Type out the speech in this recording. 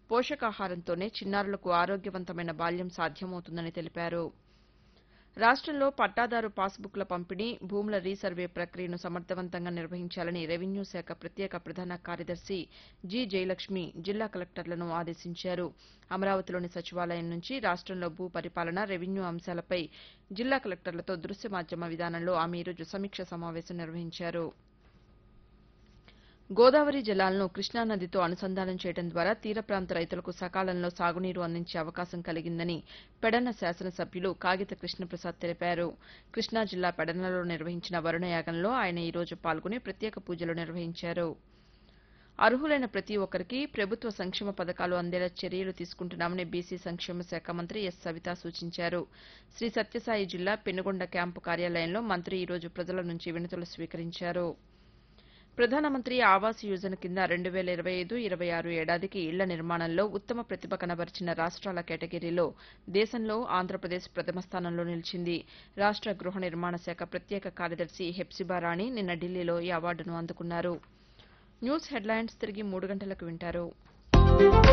పోషకాహారంతోనే చిన్నారులకు ఆరోగ్యవంతమైన బాల్యం సాధ్యమవుతుందని తెలిపారు రాష్టంలో పట్టాదారు పాస్బుక్ల పంపిణీ భూముల రీసర్వే ప్రక్రియను సమర్థవంతంగా నిర్వహించాలని రెవెన్యూ శాఖ ప్రత్యేక ప్రధాన కార్యదర్శి జి జయలక్ష్మి జిల్లా కలెక్టర్లను ఆదేశించారు అమరావతిలోని సచివాలయం నుంచి రాష్టంలో భూ పరిపాలన రెవెన్యూ అంశాలపై జిల్లా కలెక్టర్లతో దృశ్య మాధ్యమ విధానంలో ఆమె ఈరోజు సమీక్ష సమావేశం నిర్వహించారు గోదావరి జలాలను కృష్ణానదితో అనుసంధానం చేయడం ద్వారా తీర ప్రాంత రైతులకు సకాలంలో సాగునీరు అందించే అవకాశం కలిగిందని పెడన శాసనసభ్యులు కాగిత కృష్ణప్రసాద్ తెలిపారు కృష్ణా జిల్లా పెడనలో నిర్వహించిన వరుణయాగంలో ఆయన ఈ రోజు పాల్గొని ప్రత్యేక పూజలు నిర్వహించారు అర్హులైన ప్రతి ఒక్కరికి ప్రభుత్వ సంక్షేమ పథకాలు అందేలా చర్యలు తీసుకుంటున్నామని బీసీ సంక్షేమ శాఖ మంత్రి ఎస్ సవిత సూచించారు శ్రీ సత్యసాయి జిల్లా పెనుగొండ క్యాంపు కార్యాలయంలో మంత్రి ఈ రోజు ప్రజల నుంచి వినతులు స్వీకరించారు ప్రధానమంత్రి ఆవాస్ యోజన కింద రెండు వేల ఇరవై ఐదు ఇరవై ఆరు ఏడాదికి ఇళ్ల నిర్మాణంలో ఉత్తమ ప్రతిభ కనబరిచిన రాష్ట్రాల కేటగిరీలో దేశంలో ఆంధ్రప్రదేశ్ ప్రథమ స్థానంలో నిలిచింది రాష్ట్ర గృహ నిర్మాణ శాఖ ప్రత్యేక కార్యదర్శి హెప్సిబా రాణి నిన్న ఢిల్లీలో ఈ అవార్డును అందుకున్నారు న్యూస్ హెడ్లైన్స్ తిరిగి మూడు గంటలకు వింటారు